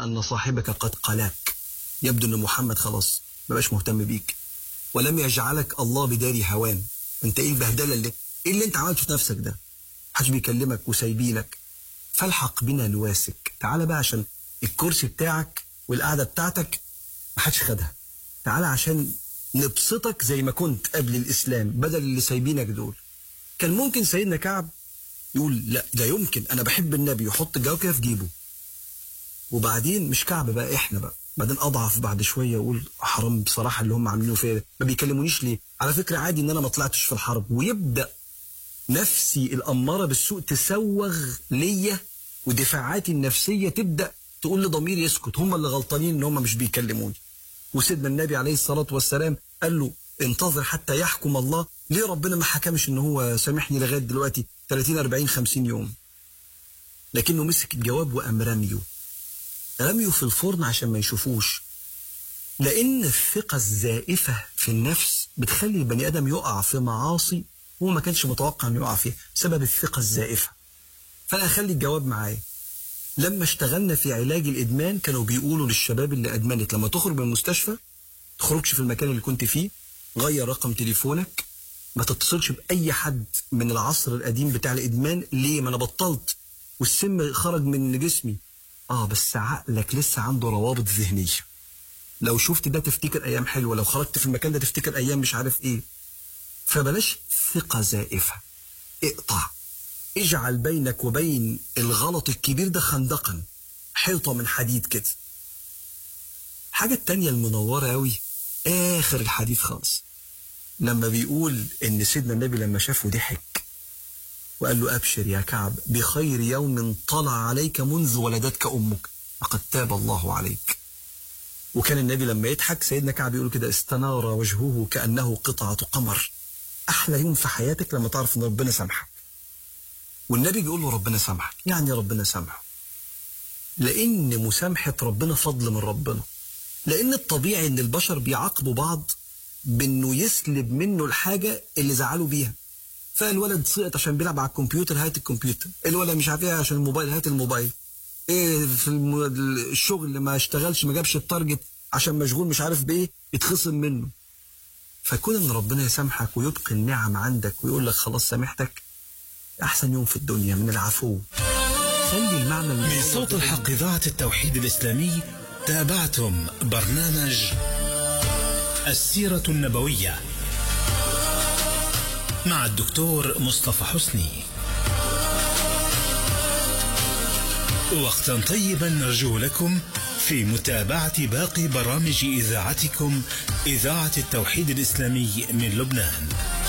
أن صاحبك قد قلاك يبدو أن محمد خلاص ما بقاش مهتم بيك ولم يجعلك الله بداري هوان انت ايه البهدله اللي ايه اللي انت عملته في نفسك ده محدش بيكلمك وسايبينك فالحق بنا نواسك تعالى بقى عشان الكرسي بتاعك والقعده بتاعتك محدش خدها تعالى عشان نبسطك زي ما كنت قبل الاسلام بدل اللي سايبينك دول كان ممكن سيدنا كعب يقول لا لا يمكن انا بحب النبي يحط الجواب كده في جيبه وبعدين مش كعب بقى احنا بقى بعدين اضعف بعد شويه يقول حرام بصراحه اللي هم عاملينه فيا ما بيكلمونيش ليه على فكره عادي ان انا ما طلعتش في الحرب ويبدا نفسي الاماره بالسوء تسوغ ليا ودفاعاتي النفسيه تبدا تقول لضميري يسكت هم اللي غلطانين ان هم مش بيكلموني وسيدنا النبي عليه الصلاه والسلام قال له انتظر حتى يحكم الله ليه ربنا ما حكمش ان هو سامحني لغايه دلوقتي 30 40 50 يوم لكنه مسك الجواب وقام رميه رميه في الفرن عشان ما يشوفوش لأن الثقة الزائفة في النفس بتخلي البني آدم يقع في معاصي هو ما كانش متوقع انه يقع فيها بسبب الثقة الزائفة فأنا أخلي الجواب معايا لما اشتغلنا في علاج الإدمان كانوا بيقولوا للشباب اللي أدمنت لما تخرج من المستشفى تخرجش في المكان اللي كنت فيه غير رقم تليفونك ما تتصلش بأي حد من العصر القديم بتاع الإدمان ليه ما أنا بطلت والسم خرج من جسمي اه بس عقلك لسه عنده روابط ذهنيه لو شفت ده تفتكر ايام حلوه لو خرجت في المكان ده تفتكر ايام مش عارف ايه فبلاش ثقه زائفه اقطع اجعل بينك وبين الغلط الكبير ده خندقا حيطه من حديد كده الحاجه التانية المنوره قوي اخر الحديث خالص لما بيقول ان سيدنا النبي لما شافه ضحك وقال له أبشر يا كعب بخير يوم طلع عليك منذ ولدتك أمك لقد تاب الله عليك وكان النبي لما يضحك سيدنا كعب يقول كده استنار وجهه كأنه قطعة قمر أحلى يوم في حياتك لما تعرف أن ربنا سامحك والنبي بيقول له ربنا سامحك يعني ربنا سامحه لأن مسامحة ربنا فضل من ربنا لأن الطبيعي أن البشر بيعاقبوا بعض بأنه يسلب منه الحاجة اللي زعلوا بيها فالولد سقط عشان بيلعب على الكمبيوتر هات الكمبيوتر الولد مش عارف ايه عشان الموبايل هات الموبايل ايه في الم... الشغل ما اشتغلش ما جابش التارجت عشان مشغول مش عارف بايه يتخصم منه فكون ان ربنا يسامحك ويبقي النعم عندك ويقول لك خلاص سامحتك احسن يوم في الدنيا من العفو خلي المعنى من صوت الحق إذاعة التوحيد الإسلامي تابعتم برنامج السيرة النبوية مع الدكتور مصطفى حسني وقتا طيبا نرجو لكم في متابعة باقي برامج إذاعتكم إذاعة التوحيد الإسلامي من لبنان